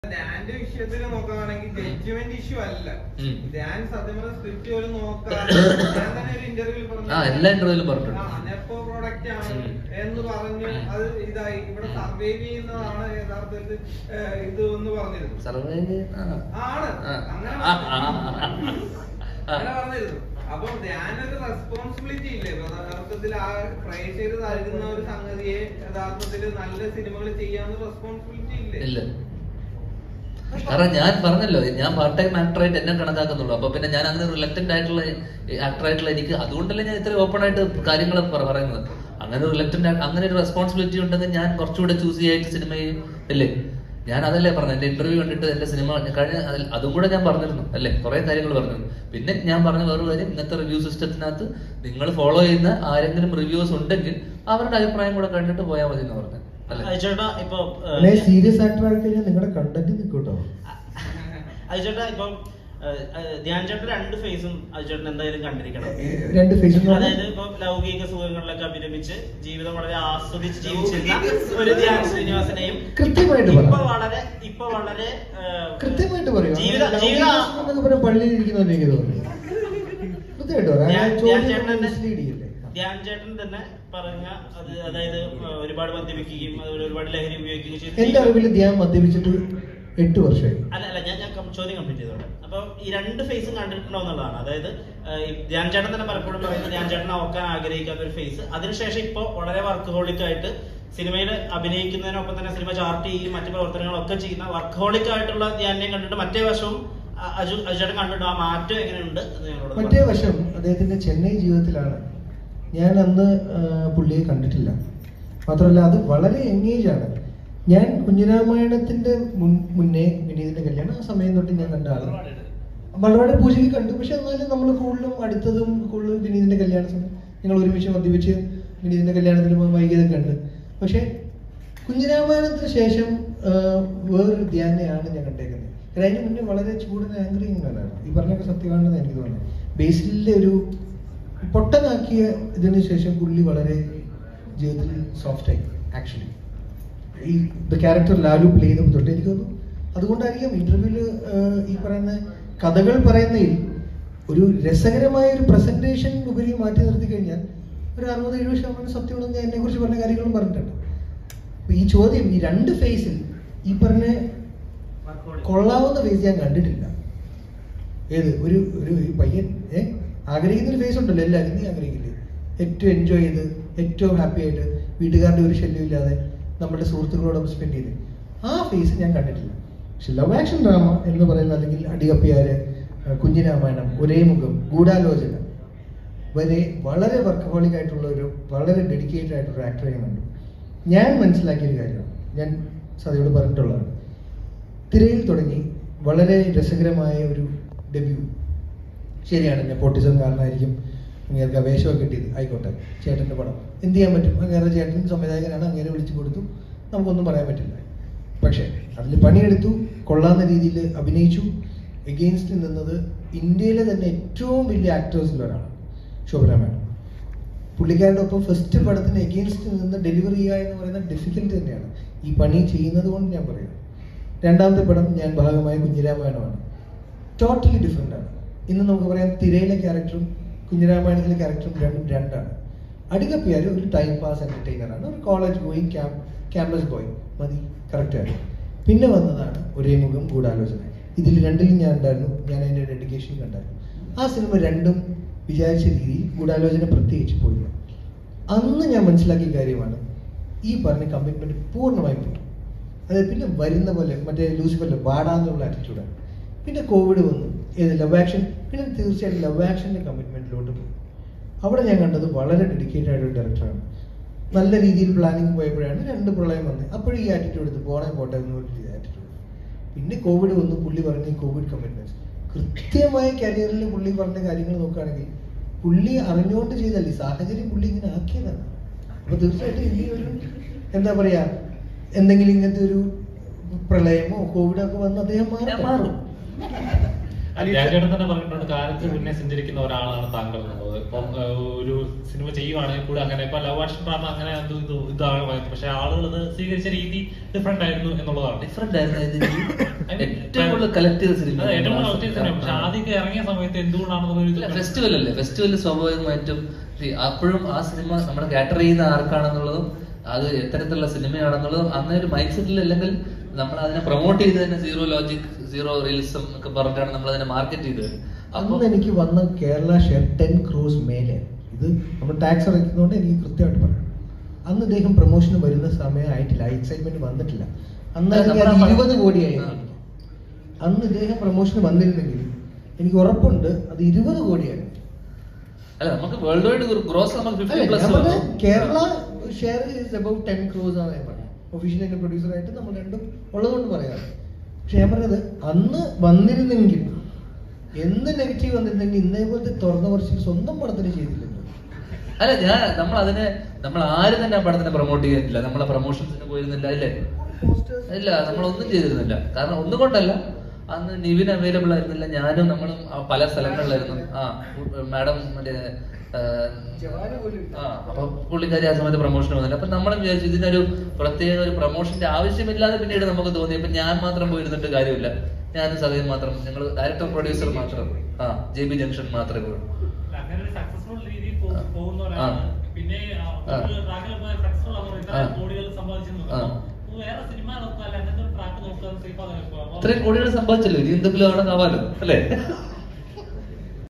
ധ്യാന്റെ വിഷയത്തിൽ നോക്കുകയാണെങ്കിൽ judgement issue അല്ല ഉം. ധ്യാൻ സത്യം പറഞ്ഞ സ്ക്രിപ്റ്റ് പോലും നോക്കാതെ ഞാൻ തന്നെ ഒരു ഇന്റർവ്യൂവിൽ പറഞ്ഞു ആ എല്ലാ ഇന്റർവ്യൂലും പറഞ്ഞിട്ടുണ്ട് ആ, നെപ്പോ പ്രോഡക്റ്റ് ആണ് ഉം. എന്ന് പറഞ്ഞ് ഉം. അത് ഇതായി ഇവിടെ സർവൈവ് ചെയ്യുന്നതാണ് യഥാർത്ഥത്തിൽ ഏഹ്, ഇത് എന്ന് പറഞ്ഞിരുന്നു സർവേ ആ. ആണ് ആ. അങ്ങനെ ആ, ആ, ആ. അങ്ങനെ പറഞ്ഞിരുന്നു അപ്പൊ ധ്യാനൊരു റെസ്പോൺസിബിലിറ്റി ഇല്ലേ യഥാർത്ഥത്തിൽ ആ പ്രേക്ഷകർ നൽകുന്ന ഒരു സംഗതിയെ യഥാർത്ഥത്തിൽ നല്ല സിനിമകൾ ചെയ്യാനുള്ള റെസ്പോൺസിബിലിറ്റി ഇല്ലേ ഇല്ല കാരണം ഞാൻ പറഞ്ഞല്ലോ ഞാൻ പാർട്ട് ടൈം ആക്ടറായിട്ട് എന്നെ കണക്കാക്കുന്നുള്ളൂ അപ്പൊ പിന്നെ ഞാൻ അങ്ങനെ റിലക്റ്റന്റ് ആയിട്ടുള്ള ആക്ടറായിട്ടുള്ള എനിക്ക് അതുകൊണ്ടല്ലേ ഞാൻ ഇത്ര ഓപ്പൺ ആയിട്ട് കാര്യങ്ങൾ പറയുന്നത് അങ്ങനെ റിലക്റ്റന്റ് അങ്ങനെ ഒരു റെസ്പോൺസിബിലിറ്റി ഉണ്ടെങ്കിൽ ഞാൻ കുറച്ചുകൂടെ ചൂസ് ചെയ്യായിട്ട് സിനിമയും അല്ലേ ഞാൻ അതല്ലേ പറഞ്ഞു എന്റെ ഇന്റർവ്യൂ കണ്ടിട്ട് എന്റെ സിനിമ കഴിഞ്ഞ അതിൽ- അതും കൂടെ ഞാൻ പറഞ്ഞിരുന്നു അല്ലേ കുറെ കാര്യങ്ങൾ പറഞ്ഞിരുന്നു പിന്നെ ഞാൻ പറഞ്ഞ വേറൊരു കാര്യം ഇന്നത്തെ റിവ്യൂ സിസ്റ്റത്തിനകത്ത് നിങ്ങൾ ഫോളോ ചെയ്യുന്ന ആരെങ്കിലും റിവ്യൂസ് ഉണ്ടെങ്കിൽ അവരുടെ അഭിപ്രായം കൂടെ കണ്ടിട്ട് പോയാൽ മതി എന്ന് പറഞ്ഞു അല്ലേ ചേട്ടാ ഇപ്പൊ പിന്നെ സീരിയസ് ആക്ടർ ആയി കഴിഞ്ഞാൽ നിങ്ങളുടെ കണ്ടന്റ് നിൽക്കൂട്ടോ അജിചേട്ടാ ഇപ്പൊ ധ്യാൻ ചേട്ടൻ രണ്ട് ഫേസും അജിചേട്ടൻ എന്തായാലും കണ്ടിരിക്കണം രണ്ട് ഫേസ് അതായത് ഇപ്പൊ ലൗകിക സുഖങ്ങളിലൊക്കെ അഭിരമിച്ച് ജീവിതം വളരെ ആസ്വദിച്ച് ജീവിച്ചിരുന്ന ഒരു ധ്യാൻ ശ്രീനിവാസനെയും കൃത്യമായിട്ട് ഇപ്പൊ പറ. വളരെ ഇപ്പൊ വളരെ ഏഹ്, കൃത്യമായിട്ട് പറയൂ ജീവിത ജീവിത എന്നൊക്കെ പറഞ്ഞാൽ പള്ളിയിൽ ഇരിക്കുന്നവരെ എനിക്ക് തോന്നുന്നു കൃത്യമായിട്ട് പറ ധ്യാൻ- ആ ധ്യാൻ ചോദ്യം ചേട്ടൻ തന്നെ- mislead ചെയ്യല്ലേ? ധ്യാൻ ചേട്ടൻ തന്നെ പറഞ്ഞ അത് അതായത് ഏഹ്, ഒരുപാട് മദ്യപിക്കുകയും അതുപോലെ ഒരുപാട് ലഹരി ഉപയോഗിക്കുകയും എന്റെ അറിവിൽ ധ്യാൻ മദ്യപിച്ചിട്ട് എട്ട് വർഷമായി അല്ല അല്ല ഞാൻ ഞാൻ കം- ചോദ്യം കംപ്ലീറ്റ് ചെയ്തോട്ടെ അപ്പൊ ഈ രണ്ട് ഫേസും കണ്ടിട്ടുണ്ടോ എന്നുള്ളതാണ് അതായത് ഏഹ്, ഈ ധ്യാൻ ചേട്ടൻ തന്നെ പലപ്പോഴും പറയുന്നത് ധ്യാൻ ചേട്ടൻ ഓക്കാൻ ആഗ്രഹിക്കാത്ത ഒരു ഫേസ് അതിനുശേഷം ഇപ്പൊ വളരെ വർക്കഹോളിക് ആയിട്ട് സിനിമയിൽ അഭിനയിക്കുന്നതിനൊപ്പം തന്നെ സിനിമ ചാർട്ട് ചെയ്യും മറ്റു പ്രവർത്തനങ്ങളൊക്കെ ചെയ്യുന്ന വർക്കഹോളിക് ആയിട്ടുള്ള ധ്യാനെ കണ്ടിട്ട് മറ്റേ വശവും അ- അജു അജു ചേട്ടൻ കണ്ടിട്ട് ആ മാറ്റം എങ്ങനെയുണ്ട് എന്ന് ഞങ്ങളോട് മറ്റേ പറഞ്ഞു. വശം അദ്ദേഹത്തിന്റെ ചെന്നൈ ജീവിതത്തിലാണ് ഞാൻ അന്ന് ആ, പുള്ളിയെ കണ്ടിട്ടില്ല മാത്രമല്ല അത് വളരെ എൻഗേജ് ആണ് ഞാൻ കുഞ്ഞിരാമായണത്തിന്റെ മുൻ മുന്നേ വിനീതിന്റെ കല്യാണം ആ സമയം തൊട്ട് ഞാൻ കണ്ട ആളാണ് വളവാട് പൂജയ്ക്ക് കണ്ടു പക്ഷെ എന്നാലും നമ്മൾ കൂടുതലും അടുത്തതും കൂടുതലും വിനീതിന്റെ കല്യാണ സമയം ഞങ്ങൾ ഒരുമിച്ച് മദ്യപിച്ച് വിനീതിന്റെ കല്യാണത്തിന് പോയി വൈകിയതൊക്കെ ഉണ്ട് പക്ഷെ കുഞ്ഞിരാമായണത്തിന് ശേഷം ആ, വേറൊരു ധ്യാനെയാണ് ഞാൻ കണ്ടേക്കുന്നത് കാരണം അതിന് മുന്നേ വളരെ ചൂടൻ ആംഗ്രിങ് മാനാണ് ഈ പറഞ്ഞൊക്കെ സത്യമാണെന്ന് എനിക്ക് തോന്നുന്നു ബേസിലെ ഒരു പൊട്ടനാക്കിയ ഇതിന് ശേഷം പുള്ളി വളരെ ജീവിതത്തിൽ സോഫ്റ്റായി ആക്ച്വലി ഈ ദ ക്യാരക്ടർ ലാലു പ്ലേ ചെയ്തപ്പോൾ തൊട്ട് എനിക്ക് തോന്നുന്നു അതുകൊണ്ടായിരിക്കും ഇന്റർവ്യൂല് ഈ പറയുന്ന കഥകൾ പറയുന്നതിൽ ഒരു രസകരമായ ഒരു പ്രസന്റേഷൻ ഉപരി മാറ്റി നിർത്തി കഴിഞ്ഞാൽ ഒരു അറുപത് എഴുപത് ശതമാനം സത്യമാണെന്ന് ഞാൻ എന്നെ കുറിച്ച് പറഞ്ഞ കാര്യങ്ങളും പറഞ്ഞിട്ടുണ്ട് അപ്പൊ ഈ ചോദ്യം ഈ രണ്ട് ഫേസിൽ ഈ പറഞ്ഞ Workaholic. കൊള്ളാവുന്ന ഫേസ് ഞാൻ കണ്ടിട്ടില്ല ഏത് ഒരു ഒരു ഈ പയ്യൻ ഏ ആഗ്രഹിക്കുന്ന ഒരു ഫേസ് ഉണ്ടല്ലോ എല്ലാവരും നീ ആഗ്രഹിക്കില്ലേ ഏറ്റവും എൻജോയ് ചെയ്ത് ഏറ്റവും ഹാപ്പി ആയിട്ട് വീട്ടുകാരുടെ ഒരു ശല്യം ഇല്ലാതെ നമ്മുടെ സുഹൃത്തുക്കളോടൊപ്പം സ്പെൻഡ് ചെയ്ത് ആ ഫേസ് ഞാൻ കണ്ടിട്ടില്ല പക്ഷെ ലവ് ആക്ഷൻ ഡ്രാമ എന്ന് പറയുന്ന അല്ലെങ്കിൽ അടികപ്പിയാര് ആ, കുഞ്ഞിരാമായണം ഒരേ മുഖം ഗൂഢാലോചന വരെ വളരെ വർക്കഹോളിക് ആയിട്ടുള്ള ഒരു വളരെ ഡെഡിക്കേറ്റഡ് ആയിട്ടുള്ള ഒരു ആക്ടറെ ഞാൻ കണ്ടു ഞാൻ മനസ്സിലാക്കിയ ഒരു കാര്യമാണ് ഞാൻ സതയോട് പറഞ്ഞിട്ടുള്ളതാണ് തിരയിൽ തുടങ്ങി വളരെ രസകരമായ ഒരു ഡെബ്യൂ ശരിയാണ് നെപ്പോട്ടിസം കാരണമായിരിക്കും അങ്ങേർക്ക് അവേശമൊക്കെ കിട്ടിയത് ആയിക്കോട്ടെ ചേട്ടൻ്റെ പടം എന്ത് ചെയ്യാൻ പറ്റും അങ്ങേറെ ചേട്ടൻ സംവിധായകനാണ് അങ്ങേരെ വിളിച്ചു കൊടുത്തു നമുക്കൊന്നും പറയാൻ പറ്റില്ല പക്ഷേ അതിൽ പണിയെടുത്തു കൊള്ളാവുന്ന രീതിയിൽ അഭിനയിച്ചു എഗെയിൻസ്റ്റ് നിന്നത് ഇന്ത്യയിലെ തന്നെ ഏറ്റവും വലിയ ആക്ടേഴ്സിൽ ഒരാളാണ് ശോഭന മാഡം പുള്ളിക്കാരുടെ ഒപ്പം ഫസ്റ്റ് പടത്തിന് എഗെയിൻസ്റ്റ് നിന്ന് ഡെലിവറി ചെയ്യുക എന്ന് പറയുന്നത് ഡിഫിക്കൽട്ട് തന്നെയാണ് ഈ പണി ചെയ്യുന്നത് കൊണ്ട് ഞാൻ പറയാം രണ്ടാമത്തെ പടം ഞാൻ ഭാഗമായ കുഞ്ഞിരാമായണമാണ് ടോട്ടലി ഡിഫറെൻ്റ് ആണ് ഇന്ന് നമുക്ക് പറയാം തിരയിലെ ക്യാരക്ടറും കുഞ്ഞിരാമായണത്തിലെ ക്യാരക്ടറും രണ്ടും രണ്ടാണ് അടികപ്പിയാൽ ഒരു ടൈം പാസ് എൻ്റർടൈനറാണ് ഒരു college boy camp campus boy മതി കറക്റ്റാണ് പിന്നെ വന്നതാണ് ഒരേ മുഖം ഗൂഢാലോചന ഇതിൽ രണ്ടിലും ഞാൻ ഉണ്ടായിരുന്നു ഞാൻ അതിൻ്റെ ഡെഡിക്കേഷൻ കണ്ടായിരുന്നു ആ സിനിമ രണ്ടും വിചാരിച്ച രീതിയിൽ ഗൂഢാലോചന പ്രത്യേകിച്ച് പോയില്ല അന്ന് ഞാൻ മനസ്സിലാക്കിയ കാര്യമാണ് ഈ പറഞ്ഞ കമ്മിറ്റ്മെന്റ് പൂർണ്ണമായും പോയി അതായത് പിന്നെ വരുന്ന പോലെ മറ്റേ ലൂസിഫറിലെ വാടാന്നുള്ള ആറ്റിറ്റ്യൂഡാണ് പിന്നെ കോവിഡ് വന്നു ഏത് ലവ് ആക്ഷൻ പിന്നെ തീർച്ചയായിട്ടും ലവ് ആക്ഷൻ്റെ കമ്മിറ്റ്മെന്റിലോട്ട് പോയി അവിടെ ഞാൻ കണ്ടത് വളരെ ഡെഡിക്കേറ്റഡ് ആയിട്ട് ഒരു ഡയറക്ടറാണ് നല്ല രീതിയിൽ പ്ലാനിങ് പോയപ്പോഴാണ് രണ്ട് പ്രളയം വന്നത് അപ്പോഴും ഈ ആറ്റിറ്റ്യൂഡ് എടുത്ത് പോണേ പോട്ടെ എന്ന് പറഞ്ഞ ആറ്റിറ്റ്യൂഡ് പിന്നെ കോവിഡ് വന്നു പുള്ളി പറഞ്ഞ ഈ കോവിഡ് കമ്മിറ്റ്മെന്റ്സ് കൃത്യമായ കരിയറിൽ പുള്ളി പറഞ്ഞ കാര്യങ്ങൾ നോക്കുകയാണെങ്കിൽ പുള്ളി അറിഞ്ഞുകൊണ്ട് ചെയ്തല്ലേ ഈ സാഹചര്യം പുള്ളി ഇങ്ങനെ ആക്കിയതാണ് അപ്പൊ തീർച്ചയായിട്ടും ഇനി ഒരു എന്താ പറയാ എന്തെങ്കിലും ഇങ്ങനത്തെ ഒരു പ്രളയമോ കോവിഡോ ഒക്കെ വന്ന് അദ്ദേഹം മാറും മാറും. രാജേട്ടൻ തന്നെ പറഞ്ഞിട്ടുണ്ട് കാലത്ത് പിന്നെ സഞ്ചരിക്കുന്ന ഒരാളാണ് താങ്കൾ എന്നുള്ളത് ഇപ്പം ഏഹ്, ഒരു സിനിമ ചെയ്യുവാണെങ്കിൽ കൂടെ അങ്ങനെ ഇപ്പൊ ലവ് ആക്ഷൻ ഡ്രാമ അങ്ങനെ അത് ഇത് ഇതാണ് പക്ഷെ ആളുകൾ ഇത് സ്വീകരിച്ച രീതി ഡിഫറെന്റ് ആയിരുന്നു എന്നുള്ളതാണ് ഡിഫറെന്റ് ആയിരുന്നു ഇതിന് ഏറ്റവും കൂടുതൽ കളക്ട് ചെയ്ത സിനിമ അതെ, ഏറ്റവും കൂടുതൽ ഒത്തിരി സിനിമ പക്ഷെ ആദ്യമൊക്കെ ഇറങ്ങിയ സമയത്ത് എന്തുകൊണ്ടാണെന്നുള്ളൊരു ഫെസ്റ്റിവൽ അല്ലേ ഫെസ്റ്റിവൽ സ്വാഭാവികമായിട്ടും see, അപ്പോഴും ആ സിനിമ നമ്മുടെ കാറ്റർ ചെയ്യുന്ന ആർക്കാണെന്നുള്ളതും അത് എത്തരത്തിലുള്ള സിനിമയാണെന്നുള്ളതും അന്ന് ഒരു മൈൻഡ് സെറ്റിൽ അല്ലെങ്കിൽ നമ്മൾ അതിനെ പ്രൊമോട്ട് ചെയ്ത് തന്നെ സീറോ ലോജിക് സീറോ റിയലിസം ഒക്കെ പറഞ്ഞിട്ടാണ് നമ്മൾ അതിനെ മാർക്കറ്റ് ചെയ്തത് അപ്പൊ അന്ന് എനിക്ക് വന്ന കേരള ഷെയർ ടെൻ ക്രോസ് മേലെ ഇത് നമ്മൾ ടാക്സ് അടയ്ക്കുന്നതുകൊണ്ട് എനിക്ക് കൃത്യമായിട്ട് പറയാം അന്ന് ഇദ്ദേഹം പ്രൊമോഷന് വരുന്ന സമയമായിട്ടില്ല എക്സൈറ്റ്മെന്റ് വന്നിട്ടില്ല അന്ന് അല്ല, എനിക്ക് അത് നമ്മുടെ ഇരുപത് കോടിയായി ആ. അന്ന് ഇദ്ദേഹം പ്രൊമോഷന് വന്നിരുന്നെങ്കിൽ എനിക്ക് ഉറപ്പുണ്ട് അത് ഇരുപത് കോടിയാണ് അല്ല നമുക്ക് വേൾഡ് വൈഡ് ഗ്രോസ് നമുക്ക് ഫിഫ്റ്റി അല്ല, പ്ലസ് ഞാൻ പറഞ്ഞത് Kerala share is about ten crores ആണ് ഞാൻ പറഞ്ഞത് ഒഫീഷ്യൽ അതിന്റെ പ്രൊഡ്യൂസർ ആയിട്ട് നമ്മൾ രണ്ടും ഉള്ളതുകൊണ്ട് പറയാം പക്ഷെ ഞാൻ പറഞ്ഞത് അന്ന് വന്നിരുന്നെങ്കിൽ എന്ത് നെഗറ്റീവ് വന്നിരുന്നെങ്കിൽ ഇന്നേപോലത്തെ തുറന്ന കുറച്ച് സ്വന്തം പടത്തിന് ചെയ്തില്ലല്ലോ അല്ല ഞാൻ നമ്മൾ അതിനെ നമ്മൾ ആരും തന്നെ ആ പടത്തിനെ പ്രൊമോട്ട് ചെയ്തിട്ടില്ല നമ്മളെ പ്രൊമോഷൻസിന് പോയിരുന്നില്ല അല്ലേ ഇല്ല നമ്മളൊന്നും ചെയ്തിരുന്നില്ല കാരണം ഒന്നും കൊണ്ടല്ല അന്ന് നിവിൻ അവൈലബിൾ ആയിരുന്നില്ല ഞാനും നമ്മളും ആ പല സ്ഥലങ്ങളിലായിരുന്നു ആ മാഡം മറ്റേ ആ, ആ അപ്പൊ പുള്ളിക്കാരി ആ സമയത്ത് പ്രൊമോഷൻ വന്നില്ല അപ്പൊ നമ്മളും വിചാരിച്ചു ഇതിനൊരു പ്രത്യേക ഒരു പ്രൊമോഷന്റെ ആവശ്യമില്ലാതെ പിന്നീട് നമുക്ക് തോന്നി ഇപ്പൊ ഞാൻ മാത്രം പോയിരുന്നിട്ട് കാര്യമില്ല ഞാനും സദയം മാത്രം ഞങ്ങൾ ഡയറക്ടർ പ്രൊഡ്യൂസർ മാത്രം ആ ജെ ബി ജംഗ്ഷൻ മാത്രമേ ഉള്ളൂ അങ്ങനെ ഒരു സക്സസ്ഫുൾ രീതിയിൽ ആ. പോ- പോകുന്ന ഒരാളാണ് ആ. പിന്നെ ആ, ആ. ഒരു ട്രാക്കിൽ സക്സസ്ഫുൾ ആകുമ്പോൾ ഇത്ര ആ. കോടികൾ സമ്പാദിച്ചു ആ. വേറെ സിനിമ നോക്കുക അല്ല അങ്ങനത്തെ ഒരു ട്രാക്ക് നോക്കുക സേഫ് ഇത്രയും കോടികൾ സമ്പാദിച്ചല്ലോ ഇനി എന്തെങ്കിലും അവിടെ ആവാലോ അല്ലേ